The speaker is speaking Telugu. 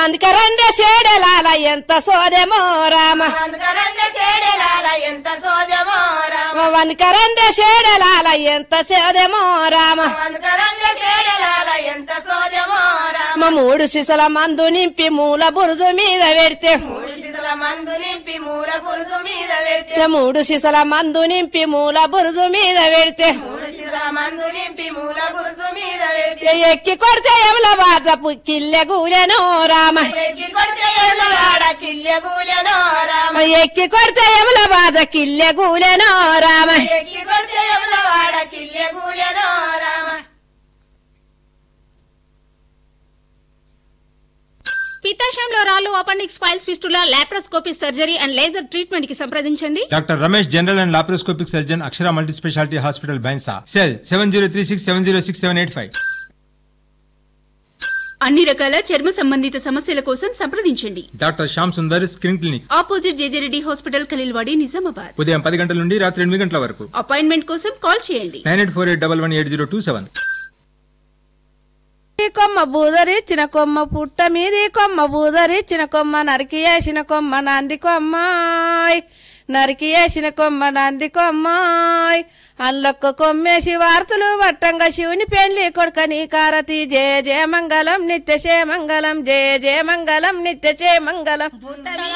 వందకరండ్ర చేడలాల ఎంత సోదెమో రామ అందుకరండ చేడెలాల ఎంత సోదమో రామ వందకరండ్ర చేడలాల ఎంత సోదెమో రామ అందుకరండ చేడెలాల ఎంత సోదమో రామ మా మూడు సిసల మందు నింపి మూల బురుజు మీద పెడితే మూడు శిశుల మందు నింపి మూల గురుజు మీద పెడితే మూడు సిసల మందు నింపి మూల బురుజు మీద పెడితే మూడు శిశుల మందు నింపి మూల గురుజు మీద పెడితే ఎక్కి కొడితే ఎవల బాధ కిల్లె గూలెనో రామ ఎక్కి కొడితే ఎల్లవాడ కిల్లె గూలెనో రామ ఎక్కి కొడితే ఎవల బాధ కిల్లె గూలెనో రామ ఎక్కి కొడితే ఎల్లవాడ కిల్లె గూలెనో రామ పిత్తాశయంలో రాళ్ళు appendix piles fistula laparoscopy surgery and laser treatment కి సంప్రదించండి doctor Ramesh general and laparoscopic surgeon Akshara multi speciality hospital Bhainsa cell seven zero three six seven zero six seven eight five అన్ని రకాల చర్మ సంబంధిత సమస్యల కోసం సంప్రదించండి doctor Shyam Sundar skin clinic opposite JJ Reddy hospital Khaleelwadi Nizamabad ఉదయం పది గంటల నుండి రాత్రి ఎనిమిది గంటల వరకు అపాయింట్మెంట్ కోసం కాల్ చేయండి nine eight four eight double one eight zero two seven ఈ కొమ్మ బూదరిచ్చిన కొమ్మ పుట్ట మీది కొమ్మ బూదరిచ్చిన కొమ్మ నరికి వేసిన కొమ్మ నంది కొమ్మాయ్ నరికి వేసిన కొమ్మ నంది కొమ్మాయ్ అల్లొక్క కొమ్మేసి వార్తలు వట్టంగా శివుని పెళ్లి కొడుకని కారతి జయ జయ మంగళం నిత్య మంగళం జయ జయ మంగళం నిత్య మంగళం